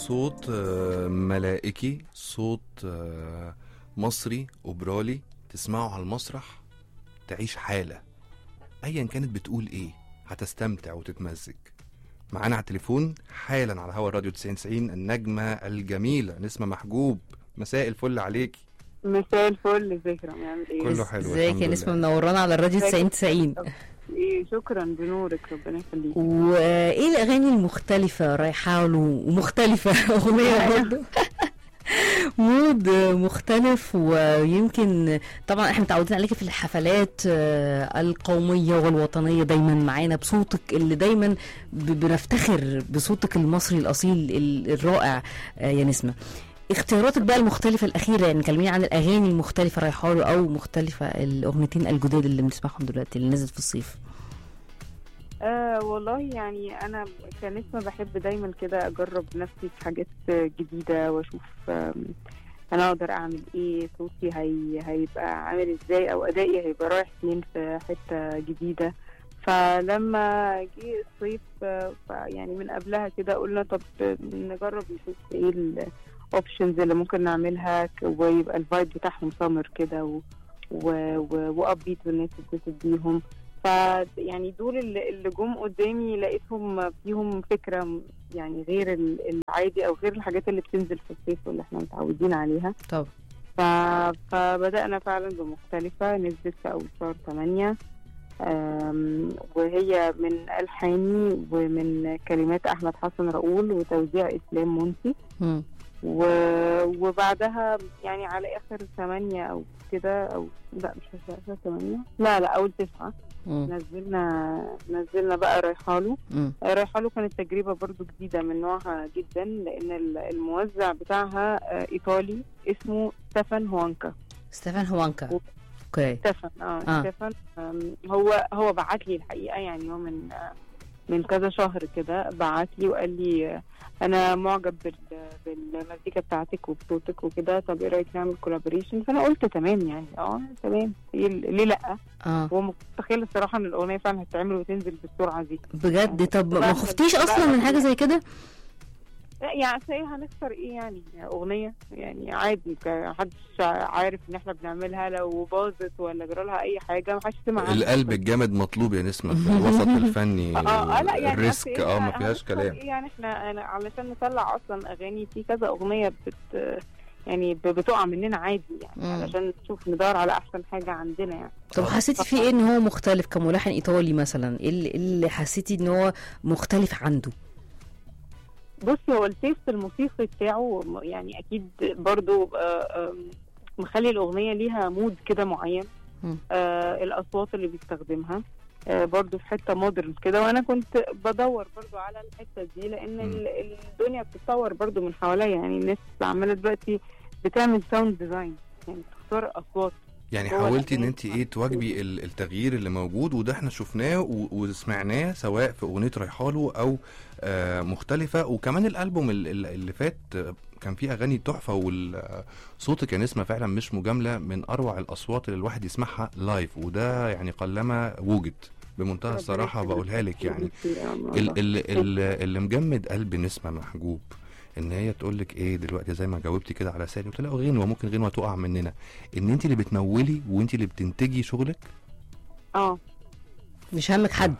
صوت آه، ملائكي صوت آه، مصري اوبرالي تسمعه على المسرح تعيش حالة ايا كانت بتقول ايه هتستمتع وتتمزج معانا على التليفون حالا على هوا الراديو 90 النجمة الجميلة نسمة محجوب مساء الفل عليكي مساء الفل ذكرى يعمل ايه كله حلو ازيك الحمد يا لله. نسمة منورانا على الراديو ازيك؟ 90 90 ايه شكرا بنورك ربنا يخليك وايه الاغاني المختلفة رايحة له ومختلفة اغنية برضه مود مختلف ويمكن طبعا احنا متعودين عليكي في الحفلات آه، القومية والوطنية دايما معانا بصوتك اللي دايما ب- بنفتخر بصوتك المصري الاصيل ال- الرائع آه، يا نسمة اختياراتك بقى المختلفة الأخيرة يعني كلميني عن الأغاني المختلفة رايحة له أو مختلفة الأغنيتين الجداد اللي بنسمعهم دلوقتي اللي نزلت في الصيف آه والله يعني انا كنسمة بحب دايما كده اجرب نفسي في حاجات جديدة واشوف آم، انا اقدر اعمل ايه صوتي هي هيبقى عامل ازاي او ادائي هيبقى رايح فين في حتة جديدة فلما جه الصيف آه، ف- يعني من قبلها كده قلنا طب نجرب نشوف ايه الاوبشنز اللي ممكن نعملها ك- ويبقى الفايب بتاعهم سمر كده و وابيت والناس تتبسط بيهم ف يعني دول اللي اللي جم قدامي لقيتهم فيهم فكره م- يعني غير ال- العادي او غير الحاجات اللي بتنزل في الصيف واللي احنا متعودين عليها طب ف... فبدأنا فعلا بمختلفة نزلت في أول شهر 8 أم، وهي من ألحاني ومن كلمات أحمد حسن رؤول وتوزيع إسلام منسي مم. و... وبعدها يعني على آخر 8 أو كده أو لا مش فاكرة آخر 8 لا لا أول 9 مم. نزلنا نزلنا بقى رايحاله مم. رايحاله كانت تجربة برضو جديدة من نوعها جدا لأن ال- الموزع بتاعها آه، إيطالي اسمه ستefan هوانكا ستيفان هوانكا و- اوكي ستefan اه, آه. آه. ستefan آم، هو هو بعت لي الحقيقة يعني هو من آه، من كذا شهر كده بعت لي وقال لي آه، أنا معجب بال- بالمزيكا بتاعتك وبصوتك وكده طب إيه رأيك نعمل كولابوريشن فأنا قلت تمام يعني اه تمام إيه ال- ليه لأ اه هو متخيل الصراحة إن الأغنية فعلا هتتعمل وتنزل بالسرعة دي بجد طب ما بقى- خفتيش بقى- اصلا من حاجه زي كده لا يعني أصل ايه هنخسر ايه يعني اغنيه يعني عادي ك- محدش عارف ان احنا بنعملها لو باظت ولا جرى لها اي حاجه محدش سمع عنها. القلب الجامد مطلوب يا نسمة في الوسط الفني اه آه، لا يعني الريسك أصل إيه اه ما هنخسر فيهاش كلام ايه يعني احنا أنا علشان نطلع اصلا اغاني في كذا اغنيه بت يعني ب- بتقع مننا عادي يعني مم. علشان نشوف ندور على احسن حاجه عندنا يعني طب حسيتي في ايه ان هو مختلف كملحن ايطالي مثلا ايه اللي, إيه اللي حسيتي ان هو مختلف عنده بصي هو التيست الموسيقي بتاعه م- يعني اكيد برضو آه، آم، مخلي الاغنيه ليها مود كده معين مم. آه الاصوات اللي بيستخدمها آه برضو في حته مودرن كده وانا كنت بدور برضو على الحته دي لان مم. ال- الدنيا بتتطور برضو من حواليا يعني الناس عماله دلوقتي بتعمل ساوند ديزاين يعني بتختار اصوات يعني هو حاولتي ان الأغاني انت ايه تواجبي ال- التغيير اللي موجود وده احنا شفناه و- وسمعناه سواء في اغنيه ريحاله او آه مختلفه وكمان الالبوم ال- ال- اللي فات آه، كان فيه اغاني تحفه وصوتك يا نسمه فعلا مش مجامله من اروع الاصوات اللي الواحد يسمعها لايف وده يعني قلما وجد بمنتهى الصراحه بقولها لك يعني ال- ال- ال- اللي مجمد قلب نسمه محجوب ان هي تقول لك ايه دلوقتي زي ما جاوبتي كده على سالي قلت لها غنوه ممكن غنوه تقع مننا ان انت اللي بتمولي وانت اللي بتنتجي شغلك اه مش همك حد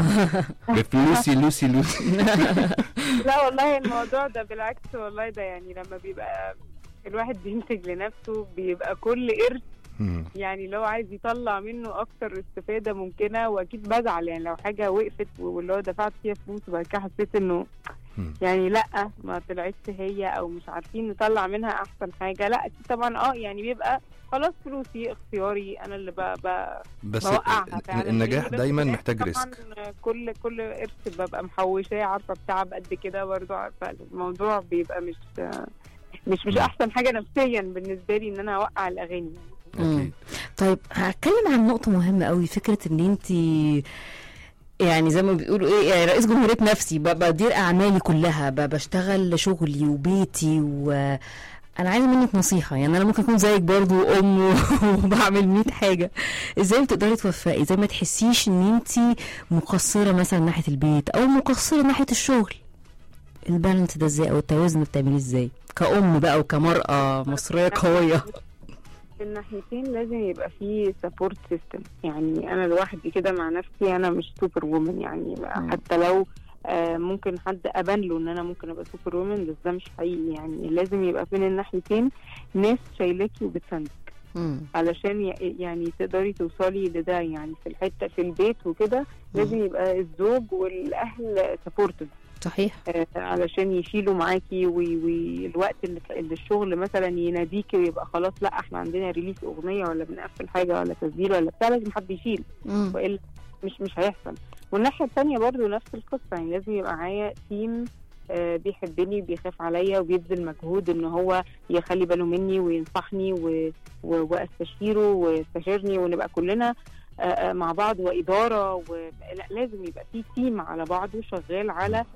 بفلوسي لوسي لوسي لا والله الموضوع ده بالعكس والله ده يعني لما بيبقى الواحد بينتج لنفسه بيبقى كل قرش مم. يعني لو عايز يطلع منه اكتر استفاده ممكنه واكيد بزعل يعني لو حاجه وقفت واللي هو دفعت فيها فلوس وبعد كده حسيت انه مم. يعني لا ما طلعتش هي او مش عارفين نطلع منها احسن حاجه لا اكيد طبعا اه يعني بيبقى خلاص فلوسي اختياري انا اللي بقى, بقى بس بوقعها فعلا النجاح يعني بس دايما في محتاج الآخر ريسك طبعا كل كل قرش ببقى محوشاه عارفه بتعب قد كده برضه عارفه الموضوع بيبقى مش مش مش مم. احسن حاجه نفسيا بالنسبه لي ان انا اوقع الاغاني اكيد طيب هتكلم عن نقطة مهمة قوي فكرة ان انت يعني زي ما بيقولوا ايه يعني رئيس جمهورية نفسي ب- بدير اعمالي كلها ب- بشتغل شغلي وبيتي و انا عايزه منك نصيحه يعني انا ممكن اكون زيك برضو ام وبعمل 100 حاجه ازاي بتقدري توفقي ازاي ما تحسيش ان انت مقصره مثلا ناحيه البيت او مقصره ناحيه الشغل البالانس ده ازاي او التوازن ده بتعمليه ازاي كأم بقى وكمرأة مصرية قوية في الناحيتين لازم يبقى فيه سبورت سيستم يعني انا لوحدي كده مع نفسي انا مش سوبر وومن يعني مم. حتى لو آه، ممكن حد ابان له ان انا ممكن ابقى سوبر وومن بس ده مش حقيقي يعني لازم يبقى بين الناحيتين ناس شايلاكي وبتساندك مم. علشان ي- يعني تقدري توصلي لده يعني في الحته في البيت وكده لازم يبقى الزوج والاهل سبورتيف صحيح آه، علشان يشيلوا معاكي والوقت اللي, اللي الشغل مثلا يناديكي ويبقى خلاص لا احنا عندنا ريليس اغنيه ولا بنقفل حاجه ولا تسجيل ولا بتاع لازم حد يشيل مم. والا مش مش هيحصل والناحيه الثانيه برضو نفس القصه يعني لازم يبقى معايا تيم آه، بيحبني وبيخاف عليا وبيبذل مجهود ان هو يخلي باله مني وينصحني و... و... واستشيره ويستشيرني ونبقى كلنا آه، آه، مع بعض واداره و... لا لازم يبقى في تيم على بعضه شغال على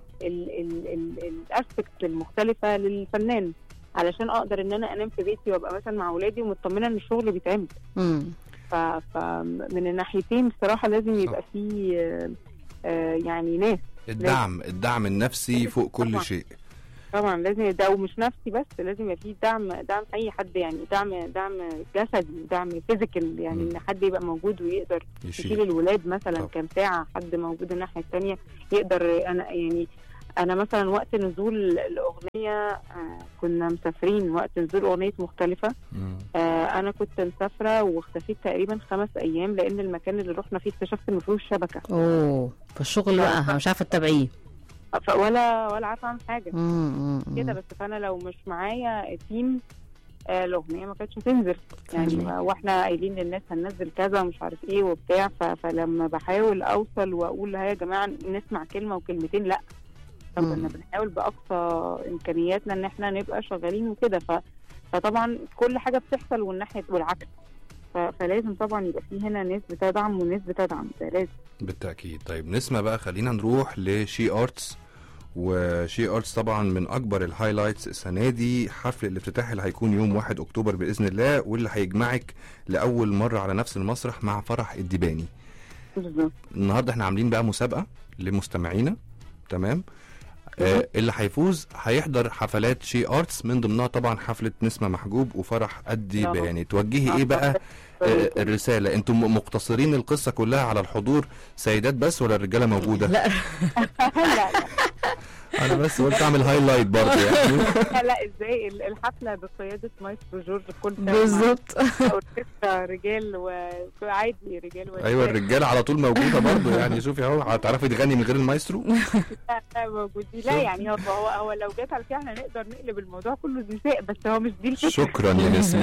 الاسبكت المختلفه للفنان علشان اقدر ان انا انام في بيتي وابقى مثلا مع اولادي ومطمنه ان الشغل بيتعمل مم. ف... فمن الناحيتين بصراحه لازم يبقى في آه، آه، يعني ناس الدعم الدعم النفسي فوق كل طبعاً. شيء طبعا لازم ده ومش نفسي بس لازم يبقى في دعم دعم اي حد يعني دعم دعم جسدي دعم فيزيكال يعني مم. ان حد يبقى موجود ويقدر يشيل يشيل الولاد مثلا طبعا. كام ساعه حد موجود الناحيه الثانيه يقدر انا يعني انا مثلا وقت نزول الاغنيه آه، كنا مسافرين وقت نزول اغنيه مختلفه مم. آه، انا كنت مسافره واختفيت تقريبا خمس ايام لان المكان اللي رحنا فيه اكتشفت ان ما فيهوش شبكه اوه فالشغل بقى مش عارفه تتابعيه ف- ولا ولا عارفه اعمل حاجه مم، مم، مم. كده بس فانا لو مش معايا تيم آه، الاغنيه ما كانتش هتنزل يعني فاهمة. واحنا قايلين للناس هننزل كذا ومش عارف ايه وبتاع ف- فلما بحاول اوصل واقول ها يا جماعه نسمع كلمه وكلمتين لا مم. فكنا بنحاول باقصى امكانياتنا ان احنا نبقى شغالين وكده ف... فطبعا كل حاجه بتحصل والناحيه والعكس ف... فلازم طبعا يبقى في هنا ناس بتدعم وناس بتدعم ده لازم بالتأكيد طيب نسمع بقى خلينا نروح لشي ارتس وشي ارتس طبعا من اكبر الهايلايتس السنه دي حفل الافتتاح اللي هيكون يوم 1 اكتوبر باذن الله واللي هيجمعك لاول مره على نفس المسرح مع فرح الدباني بالظبط النهارده احنا عاملين بقى مسابقه لمستمعينا تمام آه اللي هيفوز هيحضر حفلات شي ارتس من ضمنها طبعا حفله نسمه محجوب وفرح الدباني توجهي ايه بقى آه الرساله انتم مقتصرين القصه كلها على الحضور سيدات بس ولا الرجاله موجوده لا لا لا انا بس قلت اعمل هايلايت برضه يعني لا لا ازاي ال- الحفله بقياده مايسترو جورج كل سنة بالظبط مع أوركسترا رجال وعادي رجال ونساء. ايوه الرجاله على طول موجوده برضه يعني شوفي اهو هتعرفي تغني من غير المايسترو لا لا موجودين لا يعني هو هو, هو لو جت على كده احنا نقدر نقلب الموضوع كله نساء بس هو مش دي الفكره شكرا يا نسمه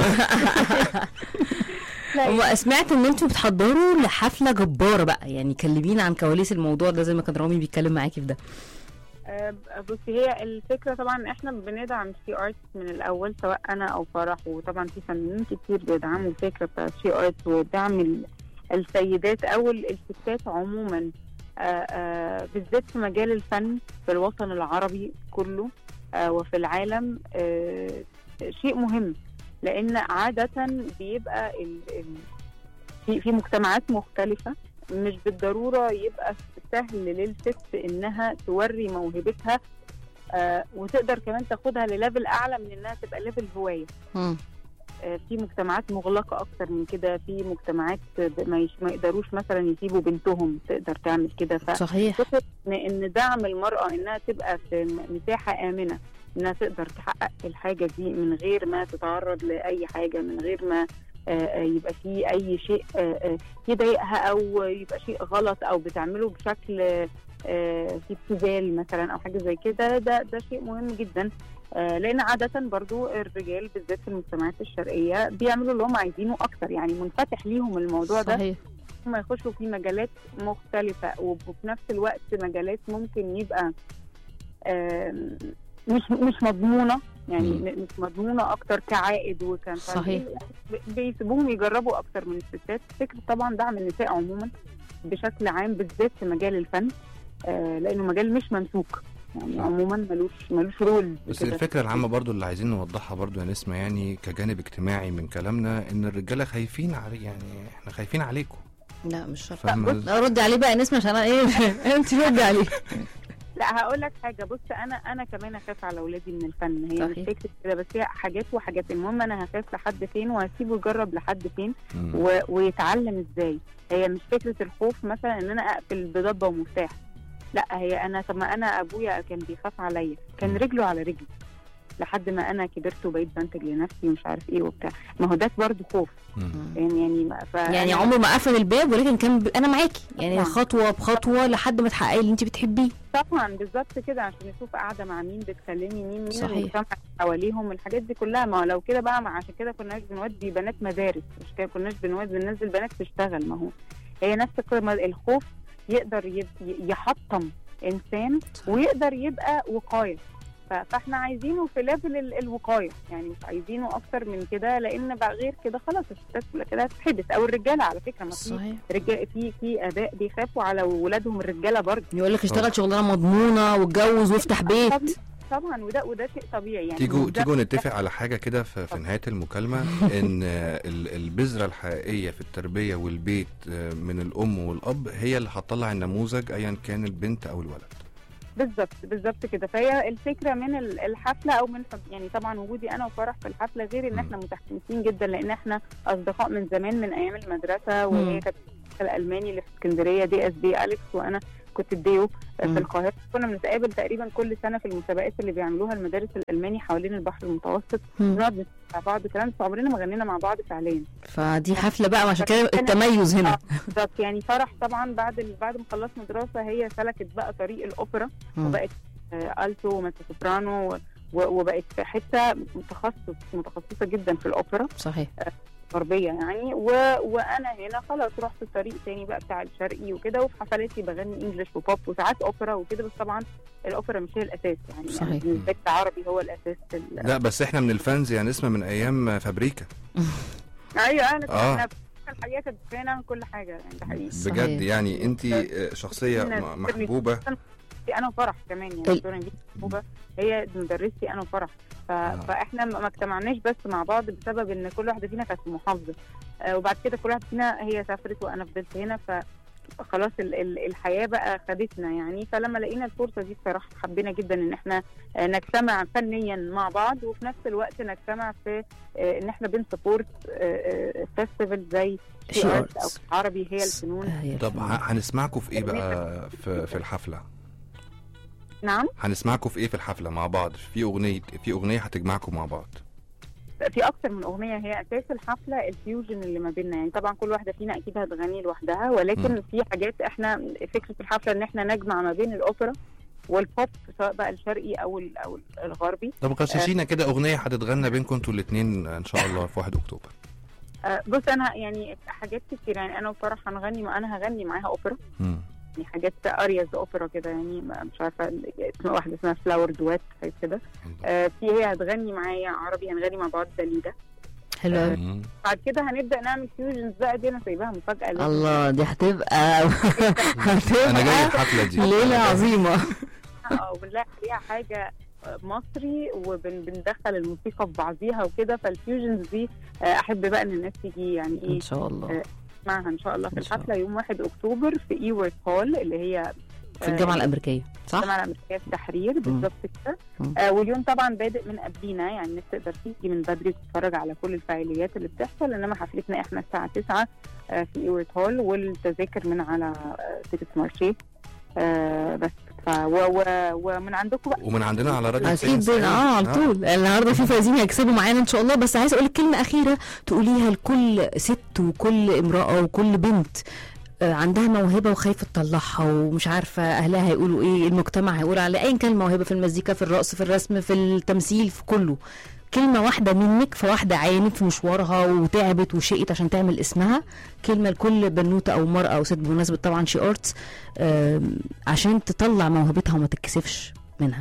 لا، هو سمعت ان انتوا بتحضروا لحفله جباره بقى يعني كلمينا عن كواليس الموضوع ده زي ما كان رامي بيتكلم معاكي في ده آه، بصي هي الفكره طبعا احنا بندعم شي ارتس من الاول سواء انا او فرح وطبعا في فنانين كتير بيدعموا الفكره بتاعت شي ارتس ودعم ال- السيدات او ال- الستات عموما آه، آه، بالذات في مجال الفن في الوطن العربي كله آه، وفي العالم آه، شيء مهم لان عاده بيبقى ال ال في في مجتمعات مختلفه مش بالضروره يبقى سهل للست انها توري موهبتها آه وتقدر كمان تاخدها لليفل اعلى من انها تبقى ليفل هوايه مم. آه في مجتمعات مغلقه اكتر من كده في مجتمعات ب- ما, يش ما يقدروش مثلا يسيبوا بنتهم تقدر تعمل كده ف صحيح فكرة ان ان دعم المراه انها تبقى في م- مساحه امنه انها تقدر تحقق الحاجه دي من غير ما تتعرض لاي حاجه من غير ما آه، آه، يبقى في اي شيء آه، آه، يضايقها او يبقى شيء غلط او بتعمله بشكل آه، في ابتذال مثلا او حاجه زي كده ده ده شيء مهم جدا آه، لان عاده برضو الرجال بالذات في المجتمعات الشرقيه بيعملوا اللي هم عايزينه اكتر يعني منفتح ليهم الموضوع ده صحيح هم يخشوا في مجالات مختلفة وفي نفس الوقت مجالات ممكن يبقى آم، مش مش مضمونة يعني مم. م- مش مضمونة أكتر كعائد وكان صحيح. ب- بيسيبوهم يجربوا أكتر من الستات فكرة طبعا دعم النساء عموما بشكل عام بالذات في مجال الفن آه، لأنه مجال مش ممسوك يعني صح. عموما ملوش ملوش رول بس كده. الفكره العامه برضو اللي عايزين نوضحها برضو يا نسمه يعني كجانب اجتماعي من كلامنا ان الرجاله خايفين علي يعني احنا خايفين عليكم لا مش شرط فاهمه لا ردي عليه بقى نسمع عشان انا ايه انت ردي عليه لا هقول لك حاجه بص انا انا كمان اخاف على اولادي من الفن هي صحيح. مش فكره كده بس هي حاجات وحاجات المهم انا هخاف لحد فين وهسيبه يجرب لحد فين مم. و... ويتعلم ازاي هي مش فكره الخوف مثلا ان انا اقفل بضبه ومفتاح لا هي انا طب ما انا ابويا كان بيخاف عليا كان مم. رجله على رجلي لحد ما انا كبرت وبقيت بنتج لنفسي ومش عارف ايه وبتاع ما هو ده برضه خوف مم. يعني يعني ما- ف يعني عمره ما قفل الباب ولكن كان ب... انا معاكي يعني طبعاً. خطوه بخطوه لحد ما تحققي اللي انت بتحبيه طبعا بالظبط كده عشان نشوف قاعده مع مين بتكلمي مين مين صحيح. المجتمع حواليهم الحاجات دي كلها ما هو لو كده بقى ما عشان كده كناش بنودي بنات مدارس مش كده كناش بنودي بننزل بنات تشتغل ما هو هي نفس القيمة الخوف يقدر يب... ي- يحطم انسان ويقدر يبقى وقايه ف- فاحنا عايزينه في ليفل ال- الوقايه يعني مش عايزينه اكتر من كده لان بقى غير كده خلاص الستات كده هتتحبس او الرجاله على فكره ما في صحيح رجال في في اباء بيخافوا على ولادهم الرجاله برضه يقول لك اشتغل شغلانه مضمونه واتجوز وافتح بيت طبعا وده وده شيء طبيعي يعني تيجوا وده- تيجوا نتفق على حاجه كده في, في نهايه المكالمه ان ال- البذره الحقيقيه في التربيه والبيت آه، من الام والاب هي اللي هتطلع النموذج ايا كان البنت او الولد بالظبط بالظبط كده فهي الفكره من ال- الحفله او من يعني طبعا وجودي انا وفرح في الحفله غير ان مم. احنا متحمسين جدا لان احنا اصدقاء من زمان من ايام المدرسه مم. وهي كانت الالماني اللي في اسكندريه دي اس بي اليكس وانا كنت الديو مم. في القاهره كنا بنتقابل تقريبا كل سنه في المسابقات اللي بيعملوها المدارس الالماني حوالين البحر المتوسط مم. بنقعد نسمع مع بعض كلام بس عمرنا ما غنينا مع بعض فعليا فدي حفله بقى عشان كده التميز هنا بالظبط يعني فرح طبعا بعد ال... بعد ما خلصنا دراسه هي سلكت بقى طريق الاوبرا مم. وبقت آه، التو وميتو سوبرانو و- وبقت في حته متخصص متخصصه جدا في الاوبرا صحيح غربيه يعني و... وانا هنا خلاص رحت الطريق تاني بقى بتاع الشرقي وكده وفي حفلاتي بغني انجلش وبوب وساعات اوبرا وكده بس طبعا الاوبرا مش هي الاساس يعني صحيح. يعني بالنسبه لي العربي هو الاساس ال... لا بس احنا من الفانز يعني اسمه من ايام فابريكا ايوه انا آه. انا الحقيقه كانت كفايه نعمل كل حاجه يعني ده حقيقي صحيح. بجد يعني انت شخصيه م- محبوبه انا وفرح كمان يعني ال- الدكتوره نجيب محبوبه هي مدرستي انا وفرح ف... فاحنا ما ما اجتمعناش بس مع بعض بسبب ان كل واحده فينا كانت في محافظه آه وبعد كده كل واحده فينا هي سافرت وانا فضلت هنا ف خلاص ال ال الحياه بقى خدتنا يعني فلما لقينا الفرصه دي بصراحه حبينا جدا ان احنا آه، نجتمع فنيا مع بعض وفي نفس الوقت نجتمع في آه، ان احنا بنسبورت فيستيفال زي شي شي ارت او ارتس عربي هي الفنون هي طب الفنون. ه- هنسمعكم في ايه بقى في, في الحفله نعم هنسمعكم في ايه في الحفله مع بعض في اغنيه في اغنيه هتجمعكم مع بعض في اكتر من اغنيه هي اساس الحفله الفيوجن اللي ما بيننا يعني طبعا كل واحده فينا اكيد هتغني لوحدها ولكن مم. في حاجات احنا فكره الحفله ان احنا نجمع ما بين الاوبرا والبوب سواء بقى الشرقي او ال- او الغربي طب غششينا كده اغنيه هتتغنى بينكم انتوا الاثنين ان شاء الله في 1 اكتوبر آه، بص انا يعني حاجات كتير يعني انا وفرح هنغني ما انا هغني معاها اوبرا مم. يعني حاجات ارياز اوبرا كده يعني ما- مش عارفه اسم واحده اسمها فلاور دوات حاجه كده آه، في هي هتغني معايا عربي هنغني مع بعض دليده حلو قوي مم. بعد كده هنبدا نعمل فيوجنز بقى دي انا سايباها مفاجاه لازم. الله دي هتبقى انا جاي هتبقى الحفله دي ليله عظيمه اه وبنلاقي عليها حاجه مصري وبندخل الموسيقى في بعضيها وكده فالفيوجنز دي آه، احب بقى ان الناس تيجي يعني ايه ان شاء الله معها ان شاء الله في إن شاء الحفله يوم 1 اكتوبر في ايورث هول اللي هي في الجامعه الامريكيه صح الجامعه الامريكيه في التحرير بالظبط كده مم. آه واليوم طبعا بادئ من قبلينا يعني الناس تقدر تيجي من بدري تتفرج على كل الفعاليات اللي بتحصل انما حفلتنا احنا الساعه 9 آه في ايورث هول والتذاكر من على آه تيكت مارشي آه بس ف و و ومن عندكم بقى ومن عندنا على راديو اكيد 90 بين اه على طول النهارده في فايزين هيكسبوا معانا ان شاء الله بس عايز اقول لك كلمه اخيره تقوليها لكل ست وكل امراه وكل بنت آه، عندها موهبه وخايفه تطلعها ومش عارفه اهلها هيقولوا ايه المجتمع هيقول عليها ايا كان الموهبه في المزيكا في الرقص في الرسم في التمثيل في كله كلمة واحدة منك فواحدة عانت في مشوارها وتعبت وشقت عشان تعمل اسمها كلمة لكل بنوتة أو مرأة أو ست بمناسبة طبعا شي أرتس عشان تطلع موهبتها وما تتكسفش منها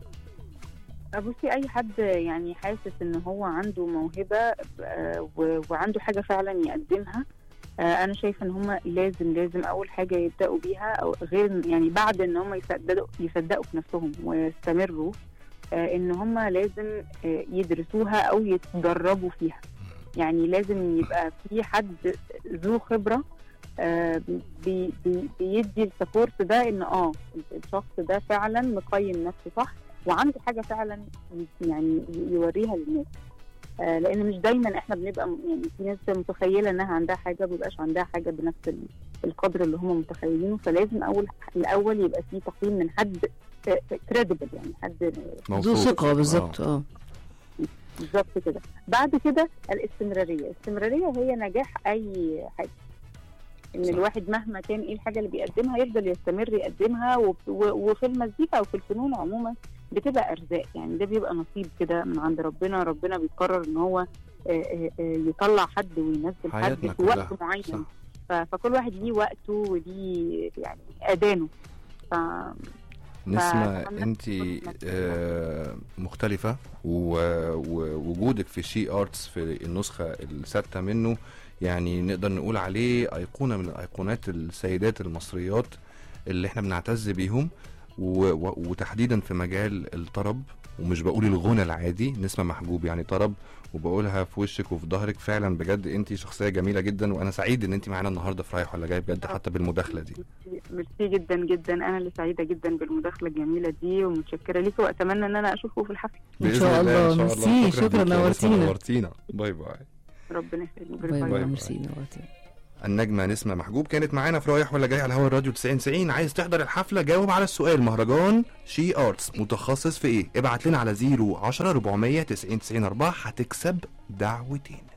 بصي اي حد يعني حاسس ان هو عنده موهبه آه، و- وعنده حاجه فعلا يقدمها آه، انا شايفه ان هم لازم لازم اول حاجه يبداوا بيها او غير يعني بعد ان هم يصدقوا يصدقوا في نفسهم ويستمروا آه، ان هم لازم آه، يدرسوها او يتدربوا فيها يعني لازم يبقى في حد ذو خبره آه، بي بي بيدي السبورت ده ان اه الشخص ده فعلا مقيم نفسه صح وعنده حاجه فعلا يعني يوريها للناس آه، لان مش دايما احنا بنبقى م- يعني في ناس متخيله انها عندها حاجه ما بيبقاش عندها حاجه بنفس ال- القدر اللي هم متخيلينه فلازم اول الاول يبقى في تقييم من حد كريديبل يعني حد ذو موثوق. ثقه آه. بالظبط اه بالظبط كده بعد كده الاستمراريه الاستمراريه هي نجاح اي حاجه ان صح. الواحد مهما كان ايه الحاجه اللي بيقدمها يفضل يستمر يقدمها وب- و- وفي المزيكا او في الفنون عموما بتبقى ارزاق يعني ده بيبقى نصيب كده من عند ربنا ربنا بيقرر ان هو آه، آه، آه، يطلع حد وينزل حد حياتنا في وقت كلها معين صح ف- فكل واحد ليه وقته وليه يعني اذانه ف نسمة فأتمنى انت تكون آه، مختلفة و- ووجودك في شي ارتس في النسخة السادسة منه يعني نقدر نقول عليه أيقونة من أيقونات السيدات المصريات اللي احنا بنعتز بيهم و- و- وتحديدا في مجال الطرب ومش بقول الغنى العادي نسمة محجوب يعني طرب وبقولها في وشك وفي ظهرك فعلا بجد انت شخصية جميلة جدا وانا سعيد ان انت معانا النهارده في رايح ولا جاي بجد حتى بالمداخلة دي ميرسي جدا جدا انا اللي سعيده جدا بالمداخله الجميله دي ومتشكره ليكي واتمنى ان انا اشوفكم في الحفله إن بإذن شاء الله. إن ميرسي. شكراً، ليك يا نسمة، نورتينا. نورتينا باي باي ربنا يخليك باي باي باي. ميرسي نورتينا النجمة نسمة محجوب كانت معانا في رايح ولا جاي على هوا الراديو 90 90 عايز تحضر الحفلة جاوب على السؤال مهرجان شي ارتس متخصص في ايه ابعت لنا على 010 400 90 90 4 هتكسب دعوتين